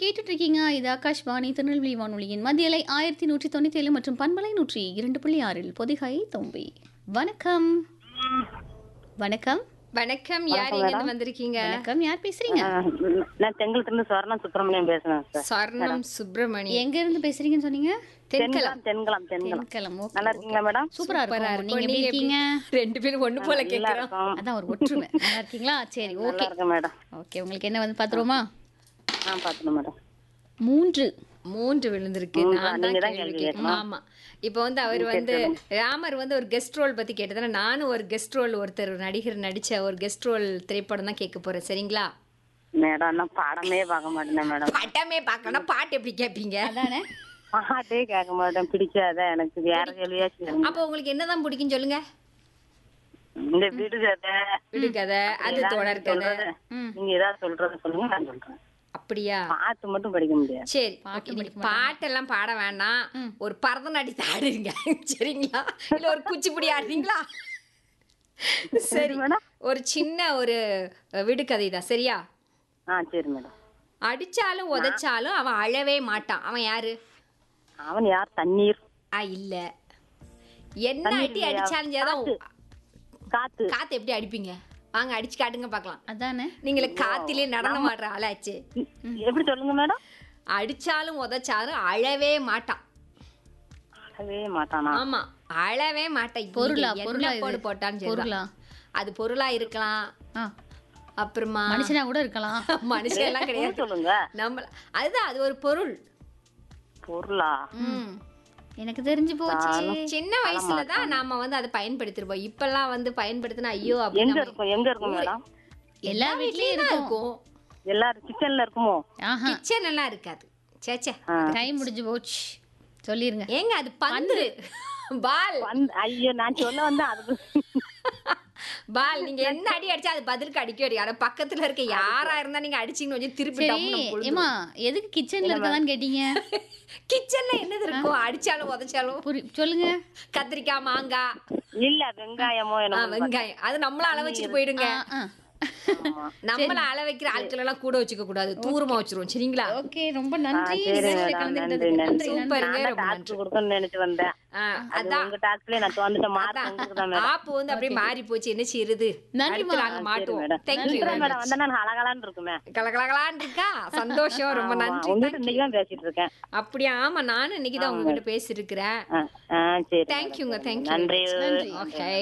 கேட்டுட்டு இருக்கீங்க இது ஆகாஷ்வாணி திருநெல்வேலி வானொலியின் மத்தியலை ஆயிரத்தி நூற்றி தொண்ணூத்தி ஏழு மற்றும் பண்பலை நூற்றி இரண்டு புள்ளி ஆறில் பொதிகை தொம்பி வணக்கம் வணக்கம் வணக்கம் யார் எங்க இருந்து வந்திருக்கீங்க வணக்கம் யார் பேசுறீங்க நான் தெங்கலத்துல இருந்து சுவர்ணம் சுப்பிரமணியம் பேசுறேன் சார் சொர்ணம் சுப்பிரமணி எங்க இருந்து பேசுறீங்கன்னு சொன்னீங்க தென்கலம் தென்கலம் தென்கலம் தென்கலம் ஓகே நல்லா இருக்கீங்களா மேடம் சூப்பரா சூப்பரா இருக்கும் இருக்கும். நீங்க எப்படி நீங்க எப்படி? இருக்கீங்க ரெண்டு பேரும் ஒண்ணு போல நல்லா கேக்குறோம் இருக்கும் அதான் ஒரு ஒற்றுமை நல்லா இருக்கீங்களா சரி நல்லா ஓகே இருக்கேன் மேடம் ஓகே உங்களுக்கு என்ன வந்து பாத்துருவோமா ஆ பாத்துணும் மேடம் மூன்று மூன்று விழுந்திருக்கு மூன்றா? நான் தான் நீங்க தான் கேள்வி கேள்வி கேட்கணும் ஆமா இப்போ வந்து அவர் வந்து ராமர் வந்து ஒரு கெஸ்ட் ரோல் பத்தி கேட்டதானே நானும் ஒரு கெஸ்ட் ரோல் ஒருத்தர் ஒரு நடிகர் நடிச்ச ஒரு கெஸ்ட் ரோல் திரைப்படம் தான் கேட்க போறேன் சரிங்களா மேடம் நான் பாடமே பார்க்க மாட்டேன் மேடம் பட்டமே பார்க்கணும் பாட்டு எப்படி கேட்பீங்க அதானே பாட்டே கேட்க மாட்டேன் பிடிக்காத எனக்கு வேற கேள்வியா சொல்லுங்க அப்போ உங்களுக்கு என்னதான் பிடிக்கும் சொல்லுங்க இந்த வீடு கதை விடுகதை அது ஏதாவது தொடர் கதை சொல்றது, நீங்க ஏதாவது சொல்றது சொல்லுங்க நான் சொல்றேன் அப்படியா பாட்டு மட்டும் படிக்க முடியாது சரி பாட்டு இன்னைக்கு படிக்க பாட்டெல்லாம் பாட வேண்டாம் ஒரு பரதநாட்டியத்தை ஆடுறீங்க சரிங்களா இல்ல ஒரு குச்சிப்புடி ஆடுறீங்களா சரி மேடம் ஒரு சின்ன ஒரு அஹ், விடுகதை தான் சரியா ஆ சரி மேடம் அடிச்சாலும் உதைச்சாலும் அவன் அழவே மாட்டான் அவன் யாரு அவன் யார் தண்ணீர் ஆ இல்ல என்ன தண்ணீர் அடி இல்லையா? அடிச்சாலும் சரிதான் காத்து. காத்து காத்து எப்படி அடிப்பீங்க வாங்க அடிச்சு காட்டுங்க பார்க்கலாம் அதானே நீங்களே காத்திலே நடனம் ஆடுற ஆளாச்சு எப்படி சொல்லுங்க மேடம் அடிச்சாலும் உதைச்சாலும் அழவே மாட்டான் அழவே மாட்டானா ஆமா அழவே மாட்டேன் இப்ப பொருளா நீங்க பொருளா என்ன இது? போடு போட்டான்னு சரிதான். பொருளா அது பொருளா இருக்கலாம் ஆ அப்புறமா மனுஷனா கூட இருக்கலாம் மனுஷன் எல்லாம் கிடையாது சொல்லுங்க நம்ம அதுதான் அது ஒரு பொருள் பொருளா ம். எனக்கு தெரிஞ்சு போச்சு சின்ன வயசுல தான் நாம வந்து அதை பயன்படுத்திருப்போம் இப்பெல்லாம் வந்து பயன்படுத்தினா ஐயோ எங்க அப்படின்னு இருக்கும் எங்க இருக்கும் மேடம் எல்லா வீட்லயும் இருக்கும் இருக்கும் எல்லாரும் கிச்சன்ல இருக்குமோ ஆஹா கிச்சன் எல்லாம் இருக்காது சேச்சே டைம் முடிஞ்சு போச்சு சொல்லிருங்க ஏங்க அது பந்து பால் வந்து ஐயோ நான் சொல்ல வந்து அதுக்கு பால் நீங்க என்ன அடி அடிச்சா அது பதிலுக்கு அடிக்க அடி ஆனா பக்கத்துல இருக்க யாரா இருந்தா நீங்க அடிச்சீங்கன்னு கொஞ்சம் திருப்பி சரி ஏமா எதுக்கு கிச்சன்ல இருக்கதான்னு கேட்டீங்க கிச்சன்ல என்னது இருக்கும் அடிச்சாலும் உதைச்சாலும் புரி சொல்லுங்க கத்திரிக்காய் மாங்காய் இல்ல வெங்காயமோ ஆ, என்ன வெங்காயம் அது நம்மள அள வச்சுட்டு போயிடுங்க ஆ, ஆ. நம்மள அள வைக்கிற ஆட்கள் எல்லாம் கூட வச்சுக்க கூடாது தூரமா வச்சிருவோம் சரிங்களா ஓகே ரொம்ப நன்றி சரி நிகழ்ச்சியில மேடம், கலந்துக்கிட்டதுக்கு நன்றி, நன்றி நன்றி சூப்பருங்க நான் ரொம்ப டாக்டர் நன்றி கொடுக்கணும்னு நினைச்சு வந்தேன் ஆ, அது அதான் உங்க டாக்டர்லயே நான் வந்துட்ட மார்க் உங்களுக்கு தான் மேடம் ஆப்பு வந்து அப்படியே மாறி போச்சு என்ன செய்யுது நன்றிம்மா. அடுத்து நாங்க மாட்டுவோம் மேடம் தேங்க்யூ மேடம் வந்தா நான் அழகலான்னு இருக்குமே கலகலகலான்னு இருக்கா சந்தோஷம் ரொம்ப ஆமா, நன்றி உங்ககிட்ட இன்னைக்கு தான் பேசிட்டு இருக்கேன் அப்படியா ஆமா நானும் இன்னைக்கு தான் உங்ககிட்ட பேசியிருக்கிறேன் ஆ, ஆ, சரி தேங்க்யூங்க மேடம். தேங்க்யூ நன்றி நன்றி. ஓகே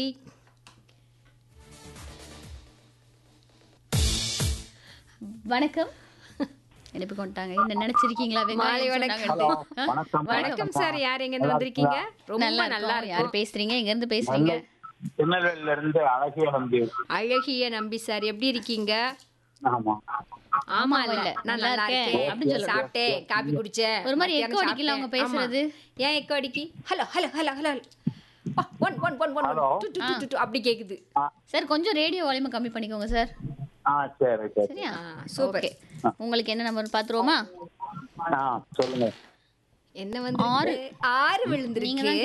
வணக்கம் இனிப்பு கொண்டாங்க என்ன நினைச்சிருக்கீங்களா மாலை வெங்காயம் வணக்கம். சொன்னாங்கன்ட்டு? ஆ? வணக்கம் வணக்கம் சார் யார் எங்க இருந்து வந்திருக்கீங்க ரொம்ப நல்லா நல்லா இருக்கும் யார் இருக்கும் பேசுறீங்க எங்க இருந்து பேசுறீங்க திருநெல்வேலியில இருந்து அழகிய நம்பி அழகிய நம்பி சார் எப்படி இருக்கீங்க ஆமா ஆமா இல்ல இல்ல, நான் நல்லா நல்லா இருக்கேன். இருக்கேன் அப்படின்னு சொல்லணும். சாப்பிட்டேன் காபி குடிச்சேன் ஒரு மாதிரி மத்தியானம் எக்கோ அடிக்கல அவங்க சாப்பிட்டேன். பேசுறது. ஆமா. ஏன் எக்கோ அடிக்கி hello hello hello hello one one one one Hello. Two, two, two, two, two, அப்படி கேக்குது சார் கொஞ்சம் ரேடியோ வால்யூம் கம்மி பண்ணிக்கோங்க சார் ஆ சரி சரி சரியா ஆ, சூப்பர் ஓகே உங்களுக்கு என்ன நம்பர் பாத்துருவோமா ஆ சொல்லுங்க என்ன வந்து ஆறு ஆறு விழுந்திருக்கு